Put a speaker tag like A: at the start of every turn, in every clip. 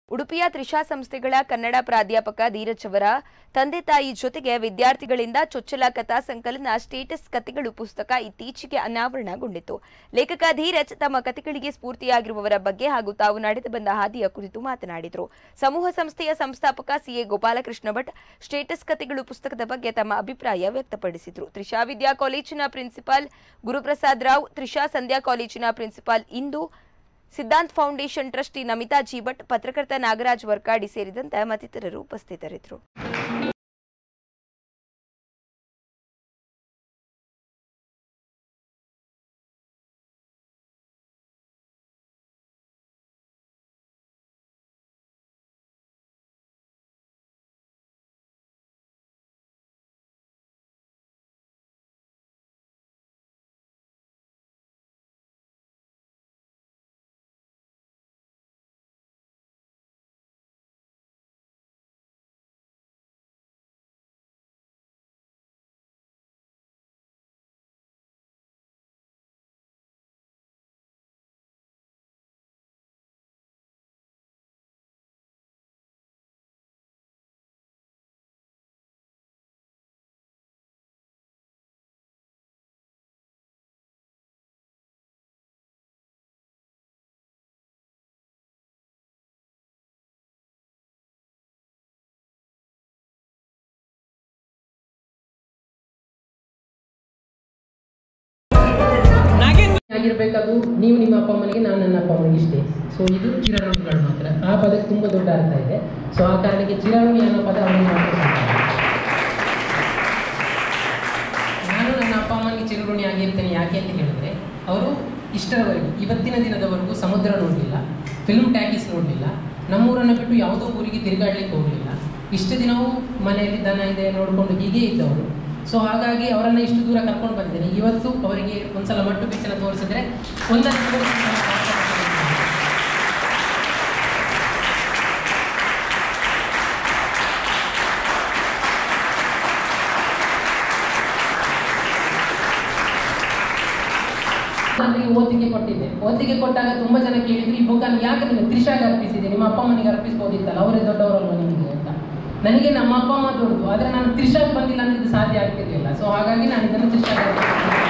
A: ಉಡುಪಿಯ ತ್ರಿಷಾ ಸಂಸ್ಥೆಗಳ ಕನ್ನಡ ಪ್ರಾಧ್ಯಾಪಕ ಧೀರಜ್ ಅವರ ತಂದೆ ತಾಯಿ ಜೊತೆಗೆ ವಿದ್ಯಾರ್ಥಿಗಳಿಂದ ಚೊಚ್ಚಲ ಕಥಾ ಸಂಕಲನ ಸ್ಟೇಟಸ್ ಕಥೆಗಳು ಪುಸ್ತಕ ಇತ್ತೀಚೆಗೆ ಅನಾವರಣಗೊಂಡಿತು ಲೇಖಕ ಧೀರಜ್ ತಮ್ಮ ಕಥೆಗಳಿಗೆ ಸ್ಫೂರ್ತಿಯಾಗಿರುವವರ ಬಗ್ಗೆ ಹಾಗೂ ತಾವು ನಡೆದು ಬಂದ ಹಾದಿಯ ಕುರಿತು ಮಾತನಾಡಿದರು ಸಮೂಹ ಸಂಸ್ಥೆಯ ಸಂಸ್ಥಾಪಕ ಸಿಎ ಗೋಪಾಲಕೃಷ್ಣ ಭಟ್ ಸ್ಟೇಟಸ್ ಕಥೆಗಳು ಪುಸ್ತಕದ ಬಗ್ಗೆ ತಮ್ಮ ಅಭಿಪ್ರಾಯ ವ್ಯಕ್ತಪಡಿಸಿದರು ತ್ರಿಷಾ ವಿದ್ಯಾ ಕಾಲೇಜಿನ ಪ್ರಿನ್ಸಿಪಾಲ್ ಗುರುಪ್ರಸಾದ್ ರಾವ್ ತ್ರಿಷಾ ಸಂಧ್ಯಾ ಕಾಲೇಜಿನ ಪ್ರಿನ್ಸಿಪಾಲ್ ಇಂದು Siddhant foundation trustee Namitha G Bhat ಪತ್ರಕರ್ತ ನಾಗರಾಜ್ ವರ್ಕಾಡಿ ಸೇರಿದಂತೆ ಮತ್ತಿತರರು ಉಪಸ್ಥಿತರಿದ್ದರು
B: ಆಗಿರ್ಬೇಕದು ನೀವು ನಿಮ್ಮ ಅಪ್ಪ ಅಮ್ಮನಿಗೆ ನಾನು ನನ್ನ ಅಪ್ಪ ಅಮ್ಮನಿಗೆ ಇಷ್ಟೇ ಸೊ ಇದು ಚಿರಋಣಿಗಳು ಮಾತ್ರ ಆ ಪದಕ್ಕೆ ತುಂಬ ದೊಡ್ಡ ಅರ್ಥ ಇದೆ ಸೊ ಆ ಕಾರಣಕ್ಕೆ ಚಿರಋಣಿ ಅನ್ನೋ ಪದ ಅವನಿಗೆ ಮಾತ್ರ ಸಾಕು. ನಾನು ನನ್ನ ಅಪ್ಪ ಅಮ್ಮನಿಗೆ ಚಿರಋಣಿ ಆಗಿರ್ತೇನೆ ಯಾಕೆ ಅಂತ ಹೇಳಿದ್ರೆ ಅವರು ಇಷ್ಟರವರೆಗೂ ಇವತ್ತಿನ ದಿನದವರೆಗೂ ಸಮುದ್ರ ನೋಡಲಿಲ್ಲ ಫಿಲ್ಮ್ ಟ್ಯಾಕಿಸ್ ನೋಡಲಿಲ್ಲ ನಮ್ಮೂರನ್ನು ಬಿಟ್ಟು ಯಾವುದೋ ಊರಿಗೆ ತಿರುಗಾಡ್ಲಿಕ್ಕೆ ಹೋಗಲಿಲ್ಲ ಇಷ್ಟು ದಿನವೂ ಮನೆಯಲ್ಲಿ ದನ ಇದೆ ನೋಡಿಕೊಂಡು ಹೀಗೆ ಇದ್ದವರು ಸೊ ಹಾಗಾಗಿ ಅವರನ್ನು ಇಷ್ಟು ದೂರ ಕರ್ಕೊಂಡು ಬಂದಿದ್ದೇನೆ ಇವತ್ತು ಅವರಿಗೆ ಒಂದ್ಸಲ ಮಟ್ಟು ಬಿಚ್ಚನ ತೋರಿಸಿದ್ರೆ ಒಂದನ್ನು ತೋರಿಸಿ ನಾನು ಮಾತಾಡ್ತೀನಿ. ನನಗೆ ಓದಿಗೆ ಕೊಟ್ಟಿದ್ದೆ ಓದಿಗೆ ಕೊಟ್ಟಾಗ ತುಂಬ ಜನ ಕೇಳಿದ್ರು ಈ ಬುಕ್ಕನ್ನು ಯಾಕೆ ನೀವು ತ್ರಿಷಾಗೆ ಅರ್ಪಿಸಿದೆ ನಿಮ್ಮ ಅಪ್ಪ ಅಮ್ಮನಿಗೆ ಅರ್ಪಿಸ್ಬೋದಿತ್ತಲ್ಲ ಅವರೇ ದೊಡ್ಡವರಲ್ವ ನಿಮಗೆ ಅಂತ ನನಗೆ ನಮ್ಮ ಅಪ್ಪ ಅಮ್ಮ ದೊಡ್ಡದು ಆದರೆ ನಾನು ತ್ರಿಷಾಗೆ ಬಂದಿಲ್ಲ ಅಂದ್ರೆ ಇದು ಸಾಧ್ಯ ಆಗ್ತಿರ್ಲಿಲ್ಲ ಸೊ ಹಾಗಾಗಿ ನಾನು ಇದನ್ನು ತ್ರಿಷಾಗೆ ಅರ್ಪಿಸಿದೆ.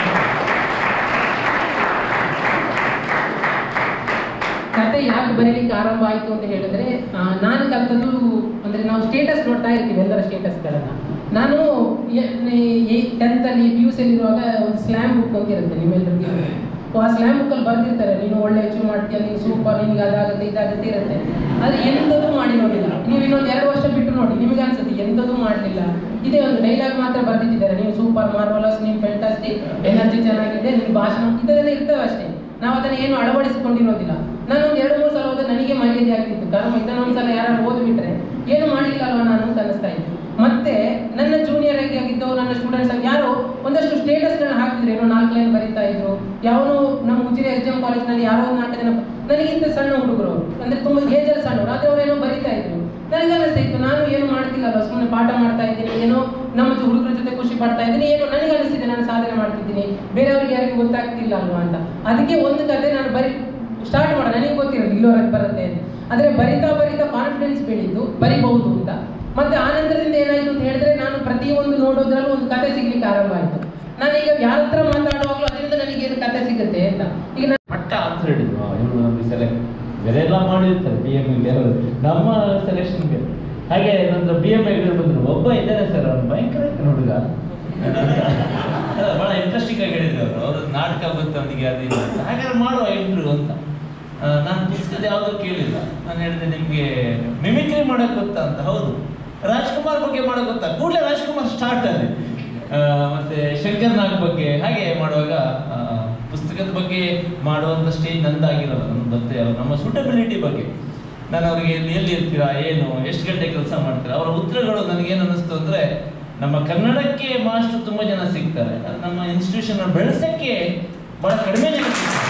B: ಕತೆ ಯಾಕೆ ಬರೀಲಿಕ್ಕೆ ಆರಂಭ ಆಯಿತು ಅಂತ ಹೇಳಿದ್ರೆ ಆ, ನಾನು ಕಲ್ತದ್ದು ಅಂದರೆ ನಾವು ಸ್ಟೇಟಸ್ ನೋಡ್ತಾ ಇರ್ತೀವಿ ಎಲ್ಲರ ಸ್ಟೇಟಸ್ಗಳನ್ನು ನಾನು ಟೆಂತಲ್ಲಿ ಪಿ ಯು ಸಿಯಲ್ಲಿರುವಾಗ ಒಂದು ಸ್ಲ್ಯಾಮ್ ಬುಕ್ ಅಂತ ಇರುತ್ತೆ ನಿಮ್ಮೆಲ್ಲರಿಗೆ ಆ ಸ್ಲ್ಯಾಮ್ ಬುಕ್ಕಲ್ಲಿ ಬರ್ದಿರ್ತಾರೆ ನೀನು ಒಳ್ಳೆ ಅಚೀವ್ ಮಾಡ್ತೀಯ ನೀನು ಸೂಪರ್ ನಿನಗೆ ಅದಾಗುತ್ತೆ ಇದಾಗುತ್ತೆ ಇರುತ್ತೆ ಆದರೆ ಎಂಥದ್ದು ಮಾಡಿ ನೋಡಿಲ್ಲ ನೀವು ಇನ್ನೊಂದು ಎರಡು ವರ್ಷ ಬಿಟ್ಟು ನೋಡಿ ನಿಮಗೆ ಅನ್ಸುತ್ತೆ ಎಂಥದ್ದು ಮಾಡಲಿಲ್ಲ ಇದೇ ಒಂದು ಡೈಲಾಗ್ ಮಾತ್ರ ಬರ್ದಿಟ್ಟಿದ್ದಾರೆ ನೀವು ಸೂಪರ್ ಮಾರ್ವಲಸ್ ನೀನು ಫೆಂಟಾಸ್ಟಿಕ್ ಎನರ್ಜಿ ಚೆನ್ನಾಗಿದೆ ನಿನ್ನ ಭಾಷಣ ಇದೆಲ್ಲ ಇರ್ತವೆ ಅಷ್ಟೇ ನಾವು ಅದನ್ನು ಏನು ಅಳವಡಿಸಿಕೊಂಡಿರೋದಿಲ್ಲ ನಾನು ಒಂದು ಎರಡು ಮೂರು ಸಲ ಹೋದ್ರೆ ನನಗೆ ಮರ್ಯಾದೆ ಆಗ್ತಿತ್ತು ಕಾರಣ ಇದನ್ನು ಒಂದ್ಸಲ ಯಾರು ಓದ್ಬಿಟ್ರೆ ಏನು ಮಾಡಲಿಲ್ಲ ಅಲ್ವಾ ನಾನು ಅಂತ ಅನಿಸ್ತಾ ಇತ್ತು ಮತ್ತೆ ನನ್ನ ಜೂನಿಯರ್ ಆಗಿ ಆಗಿದ್ದವು ನನ್ನ ಸ್ಟೂಡೆಂಟ್ಸ್ ಆಗಿ ಯಾರು ಒಂದಷ್ಟು ಸ್ಟೇಟಸ್ಗಳನ್ನ ಹಾಕ್ತಿದ್ರು ಏನೋ ನಾಲ್ಕು ಲೈನ್ ಬರೀತಾ ಇದ್ರು ಯಾವನು ನಮ್ಮ ಉಜಿರೆ ಎಸ್ ಡಿ ಎಂ ಕಾಲೇಜ್ನಲ್ಲಿ ಯಾರೋ ಒಂದು ನಾಲ್ಕು ಜನ ನನಗಿಂತ ಸಣ್ಣ ಹುಡುಗರು ಅವರು ಅಂದ್ರೆ ತುಂಬಾ ಏಜಲ್ಲಿ ಸಣ್ಣವರು ಆದ್ರೆ ಅವರೇನೋ ಬರೀತಾ ಇದ್ರು ನನಗೆ ಅನಿಸ್ತಾ ಇತ್ತು ನಾನು ಏನು ಮಾಡ್ತಿಲ್ಲಲ್ಲ ಸುಮ್ಮನೆ ಪಾಠ ಮಾಡ್ತಾ ಇದ್ದೀನಿ ಏನೋ ನಮ್ಮ ಹುಡುಗರ ಜೊತೆ ಖುಷಿ ಪಡ್ತಾ ಇದ್ದೀನಿ ಏನೋ ನನಗೆ ಅನಿಸ್ತಿದೆ ನಾನು ಸಾಧನೆ ಮಾಡ್ತಿದ್ದೀನಿ ಬೇರೆಯವ್ರಿಗೆ ಯಾರಿಗೂ ಗೊತ್ತಾಗ್ತಿಲ್ಲ ಅಲ್ವಾ ಅಂತ ಅದಕ್ಕೆ ಒಂದು ಕತೆ ನಾನು ಬರೀ ಸ್ಟಾರ್ಟ್ ಮಾಡೋಣ ನನಗೆ ಗೊತ್ತಿರೋದು ಇಲ್ಲೋರಕ್ಕೆ ಬರುತ್ತೆ ಅಂತ ಆದರೆ ಬರಿತಾ ಬರಿತಾ ಕಾನ್ಫಿಡೆನ್ಸ್ ಬೆಳೀತು ಬರಿಬಹುದು ಅಂತ ಮತ್ತೆ ಆನಂತರದಿಂದ ಏನಾಯ್ತು ಅಂತ ಹೇಳಿದ್ರೆ ನಾನು ಪ್ರತಿಯೊಂದು ನೋಡೋದ್ರಲ್ಲೂ ಒಂದು ಕತೆ ಸಿಗ್ಲಿಕ್ಕೆ ಆರಂಭ ಆಯ್ತು ನಾನೀಗ ಯಾರ ಹತ್ರ ಮಾತಾಡುವಾಗಲೂ ಅದರಿಂದ ನನಗೆ ಏನು ಕತೆ ಸಿಗುತ್ತೆ ಅಂತ ಈಗ ನಾನು
C: ಪಟ್ಟ ಆನ್ಸರ್ ಹೇಳಿದ್ರು ಇವರು ನಮಗೆ ಸೆಲೆಕ್ಟ್ ಬೇರೆ ಎಲ್ಲ ಮಾಡಿರ್ತಾರೆ ಬಿ ಎಮ್ ನಮ್ಮ ಸೆಲೆಕ್ಷನ್ಗೆ ಹಾಗೆ ನಂತರ ಬಿ ಎಮ್ ಎ ಬಂದ್ರು ಒಬ್ಬ ಇದ್ದಾನೆ ಸರ್ ಅವ್ನು ಭಯಂಕರ ಇದ್ದಾನೆ ಹುಡುಗ ಬಹಳ ಇಂಟ್ರೆಸ್ಟಿಂಗ್ ಆಗಿ ಹೇಳಿದ್ರು ಅವರು ಅವ್ರ ನಾಟಕ ಗೊತ್ತು ಅವನಿಗೆ ಅದು ಇದು ಅಂತ ಹಾಗಾದ್ರೆ ಮಾಡುವ ಇಂಟ್ರು ಅಂತ ಆ, ನಾನು ಪುಸ್ತಕದ ಯಾವುದೂ ಕೇಳಿಲ್ಲ ನಾನು ಹೇಳಿದೆ ನಿಮಗೆ ಮಿಮಿಕ್ರಿ ಮಾಡೋಕೆ ಗೊತ್ತಾ ಅಂತ ಹೌದು ರಾಜ್ಕುಮಾರ್ ಬಗ್ಗೆ ಮಾಡೋಕೆ ಗೊತ್ತಾ ಕೂಡಲೇ ರಾಜ್ಕುಮಾರ್ ಸ್ಟಾರ್ಟ್ ಅಲ್ಲಿ ಆ, ಮತ್ತೆ ಶಂಕರ್ ನಾಗ್ ಬಗ್ಗೆ ಹಾಗೆ ಮಾಡುವಾಗ ಆ, ಪುಸ್ತಕದ ಬಗ್ಗೆ ಮಾಡುವಂಥ ಸ್ಟೇಜ್ ನಂದಾಗಿರೋದು ನಮ್ಗೆ ಗೊತ್ತೇ ಇಲ್ಲ. ನಮ್ಮ ಸೂಟಬಿಲಿಟಿ ಬಗ್ಗೆ ನಾನು ಅವರಿಗೆ ಎಲ್ಲಿ ಎಲ್ಲಿ ಇರ್ತೀರಾ ಏನು ಎಷ್ಟು ಗಂಟೆ ಕೆಲಸ ಮಾಡ್ತೀರಾ ಅವರ ಉತ್ತರಗಳು ನನಗೇನು ಅನ್ನಿಸ್ತು ಅಂದರೆ ನಮ್ಮ ಕನ್ನಡಕ್ಕೆ ಮಾಸ್ಟರ್ ತುಂಬ ಜನ ಸಿಗ್ತಾರೆ ಅದು ನಮ್ಮ ಇನ್ಸ್ಟಿಟ್ಯೂಷನ್ ಬೆಳೆಸೋಕ್ಕೆ ಬಹಳ ಕಡಿಮೆ ಜನ ಸಿಗ್ತಾರೆ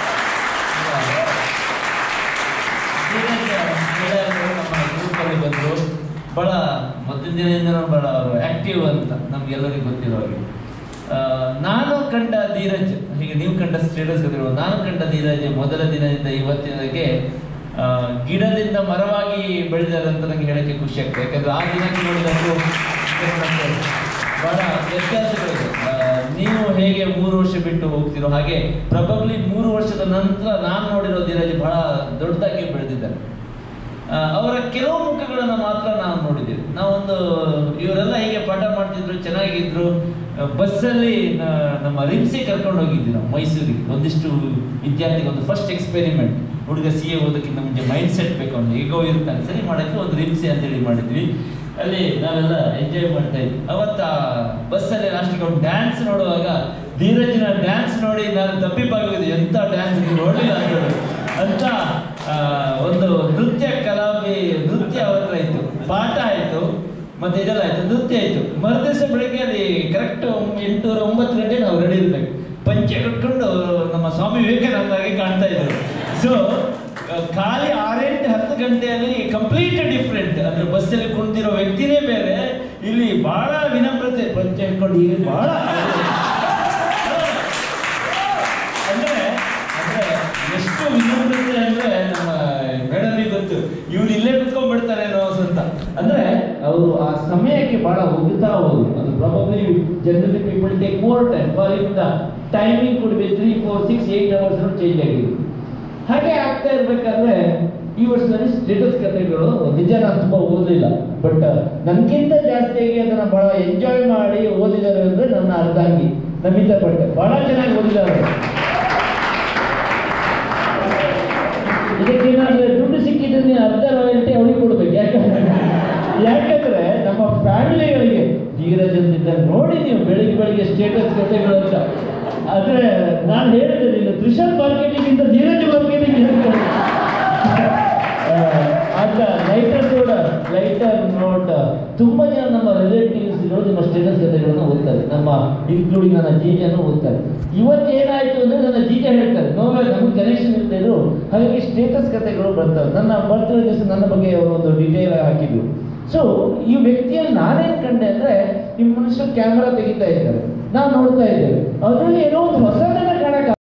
C: ಗೆಳೆಯರು ನಮ್ಮ ಗ್ರೂಪಲ್ಲಿ ಬಂದರು ಬಹಳ ಮೊದಲಿನ ದಿನದಿಂದ ಬಹಳ ಅವರು ಆಕ್ಟಿವ್ ಅಂತ ನಮ್ಗೆಲ್ಲರಿಗೂ ಗೊತ್ತಿರೋ ಹಾಗೆ ಆ, ನಾನು ಕಂಡ ಧೀರಜ್ ಹೀಗೆ ನೀವು ಕಂಡ ಸ್ಟೇಟಸ್ ಗೊತ್ತಿರುವ ನಾನು ಕಂಡ ಧೀರಜ್ ಮೊದಲ ದಿನದಿಂದ ಇವತ್ತಿನವರೆಗೆ ಆ, ಗಿಡದಿಂದ ಮರವಾಗಿ ಬೆಳೆದಾರೆ ಅಂತ ನಂಗೆ ಹೇಳಕ್ಕೆ ಖುಷಿ ಆಗ್ತದೆ ಯಾಕಂದ್ರೆ ಆ ದಿನಕ್ಕೆ ನೋಡಿದಷ್ಟು ಬಹಳ ವ್ಯತ್ಯಾಸಗಳಿದೆ ಆ, ನೀವು ಹೇಗೆ ಮೂರು ವರ್ಷ ಬಿಟ್ಟು ಹೋಗ್ತಿರೋ ಹಾಗೆ ಪ್ರಬಬ್ಲಿ ಮೂರು ವರ್ಷದ ನಂತರ ನಾನು ನೋಡಿರೋ ಧೀರಜ್ ಬಹಳ ದೊಡ್ಡದಾಗಿ ಬೆಳೆದಿದ್ದಾರೆ ಆ, ಅವರ ಕೆಲವು ಮುಖಗಳನ್ನು ಮಾತ್ರ ನಾವು ನೋಡಿದ್ದೀವಿ ನಾವೊಂದು ಇವರೆಲ್ಲ ಹೀಗೆ ಪಾಠ ಮಾಡ್ತಿದ್ರು ಚೆನ್ನಾಗಿದ್ರು ಆ, ಬಸ್ಸಲ್ಲಿ ನ- ನಮ್ಮ ರಿಮ್ಸಿ ಕರ್ಕೊಂಡು ಹೋಗಿದ್ವಿ ನಾವು ಮೈಸೂರಿಗೆ ಒಂದಿಷ್ಟು ವಿದ್ಯಾರ್ಥಿಗೆ ಒಂದು ಫಸ್ಟ್ ಎಕ್ಸ್ಪೆರಿಮೆಂಟ್ ಹುಡುಗ ಸಿ ಎ ಓದಕ್ಕಿಂತ ಮುಂಚೆ ಮೈಂಡ್ ಸೆಟ್ ಬೇಕು ಅವ್ನು ಈಗೋ ಇರ್ತಾನೆ ಸರಿ ಮಾಡಕ್ಕೆ ಒಂದು ರಿಮ್ಸಿ ಅಂತೇಳಿ ಮಾಡಿದ್ವಿ ಅಲ್ಲಿ ನಾವೆಲ್ಲ ಎಂಜಾಯ್ ಮಾಡ್ತಾ ಇದ್ವಿ ಅವತ್ತ ಬಸ್ಸಲ್ಲಿ ಲಾಸ್ಟಿಗೆ ಒಂದು ಡ್ಯಾನ್ಸ್ ನೋಡುವಾಗ ಧೀರಜ್ನ ಡ್ಯಾನ್ಸ್ ನೋಡಿ ನಾನು ತಪ್ಪಿಬ್ಬಾಗಿದೆ ಎಂತ ಡ್ಯಾನ್ಸ್ ನೀವು ನೋಡಲಿಲ್ಲ ಅಂತ ಹೇಳಿ. ಅಂತ ಆ, ಒಂದು ನೃತ್ಯ ಕಲಾವಿ ನೃತ್ಯ ಅವ್ರ ಹತ್ರ ಇತ್ತು ಪಾಠ ಆಯ್ತು ಮತ್ತೆ ಇದೆಲ್ಲ ಆಯ್ತು ನೃತ್ಯ ಆಯ್ತು ಮರುದಿವಸ ಬೆಳಿಗ್ಗೆ ಅಲ್ಲಿ ಕರೆಕ್ಟ್ ಎಂಟೂರ ಒಂಬತ್ತು ಗಂಟೆ ನಾವು ರೆಡಿ ಇರ್ಬೇಕು ಪಂಚೆ ಕಟ್ಕೊಂಡು ನಮ್ಮ ಸ್ವಾಮಿ ವಿವೇಕಾನಂದಾಗಿ ಕಾಣ್ತಾ ಇದ್ರು ಸೊ ಖಾಲಿ ಆರೆಂಟು ಹತ್ತು ಗಂಟೆಯಲ್ಲಿ ಕಂಪ್ಲೀಟ್ ಡಿಫ್ರೆಂಟ್ ಅಂದ್ರೆ ಬಸ್ಸಲ್ಲಿ ಕುಳಿತಿರೋ ವ್ಯಕ್ತಿನೇ ಬೇರೆ ಇಲ್ಲಿ ಬಹಳ ವಿನಮ್ರತೆ ಪಂಚೆ ಹಿಡ್ಕೊಂಡು ಈಗ ಬಹಳ ಅಂದ್ರೆ ಅಂದ್ರೆ ಎಷ್ಟು ವಿನಮ್ರತೆ ಅಂದ್ರೆ ನಮ್ಮ ಮೇಡಮ್ ಗೊತ್ತು ಇವ್ರು ಇಲ್ಲೇ ಕುತ್ಕೊಂಡ್ ಬಿಡ್ತಾರೆ ಅನ್ನೋ ಅಂತ ಅಂದ್ರೆ ಅವರು ಆ ಸಮಯಕ್ಕೆ ಬಹಳ ಹೋಗುತ್ತಾ ಹೋದ್ರು ಅದು probably generally people take more time for if the timing could be three four six eight hours change ಆಗಿದೆ ಹಾಗೆ ಆಗ್ತಾ ಇರ್ಬೇಕಾದ್ರೆ ಈ ವರ್ಷದಲ್ಲಿ ಸ್ಟೇಟಸ್ ಕಥೆಗಳು ನಿಜ ನಾನು ತುಂಬಾ ಓದಲಿಲ್ಲ ಬಟ್ ನನ್ಗಿಂತ ಜಾಸ್ತಿಯಾಗಿ ಅದನ್ನ ಬಹಳ ಎಂಜಾಯ್ ಮಾಡಿ ಓದಿದ್ದಾರೆ ಅಂದ್ರೆ ನನ್ನ ಅರ್ಧಾಂಗಿ ನಮಿತಾ ಪಟ್ಟೆ ಬಹಳ ಚೆನ್ನಾಗಿ ಓದಿದ್ದಾರೆ ಇದಕ್ಕೆ ಏನಾದ್ರೆ ದುಡ್ಡು ಸಿಕ್ಕಿದ್ರೆ ನೀನು ಅರ್ಧ ರಾಯಲ್ಟಿ ಅವಳಿಗೆ ಕೊಡ್ಬೇಕು ಯಾಕಂದ್ರೆ ಯಾಕಂದ್ರೆ ನಮ್ಮ ಫ್ಯಾಮಿಲಿಗಳಿಗೆ ಧೀರಜ್ ಅಂತಿದ್ದಾರೆ ನೋಡಿ ನೀವು ಬೆಳಿಗ್ಗೆ ಬೆಳಿಗ್ಗೆ ಸ್ಟೇಟಸ್ ಕಥೆಗಳು ಅಂತ ಆದ್ರೆ ನಾನು ಹೇಳಿದೆ ನೀನು ತ್ರಿಶಲ್ ಮಾರ್ಕೆಟಿಂಗ್ ಇಂದ ಧೀರಜ್ ಮಾರ್ಕೆಟಿಂಗ್ ಹೇಳ್ತಾರೆ ಆಗ ಲೈಟರ್ ಕೂಡ ಲೈಟರ್ ನೋಟ್ ತುಂಬಾ ಜನ ನಮ್ಮ ರಿಲೇಟಿವ್ಸ್ ಇರೋದು ನಿಮ್ಮ ಸ್ಟೇಟಸ್ ಕಥೆಗಳನ್ನು ಓದ್ತಾರೆ ನಮ್ಮ ಇನ್ಕ್ಲೂಡಿಂಗ್ ನನ್ನ ಜೀಜನ್ನು ಓದ್ತಾರೆ ಇವತ್ತು ಏನಾಯ್ತು ಅಂದ್ರೆ ನನ್ನ ಜೀಜ ಹೇಳ್ತಾರೆ ನೋವೇ ನಮ್ಗೆ ಕನೆಕ್ಷನ್ ಇರ್ತಿದ್ರು ಹಾಗಾಗಿ ಸ್ಟೇಟಸ್ ಕಥೆಗಳು ಬರ್ತವೆ ನನ್ನ ಬರ್ತ್ಡೇ ದಿವಸ ನನ್ನ ಬಗ್ಗೆ ಅವರು ಒಂದು ಡಿಟೇಲ್ ಹಾಕಿದ್ರು ಸೊ ಈ ವ್ಯಕ್ತಿಯಲ್ಲಿ ನಾನೇನ್ ಕಂಡೆ ಅಂದ್ರೆ ಈ ಮನುಷ್ಯರು ಕ್ಯಾಮ್ರಾ ತೆಗಿತಾ ಇದ್ದಾರೆ ನಾವು ನೋಡ್ತಾ ಇದ್ದೇವೆ ಅದರಲ್ಲಿ ಏನೋ ಒಂದು ಹೊಸದನ್ನ ಕಾಣಕ್ಕೆ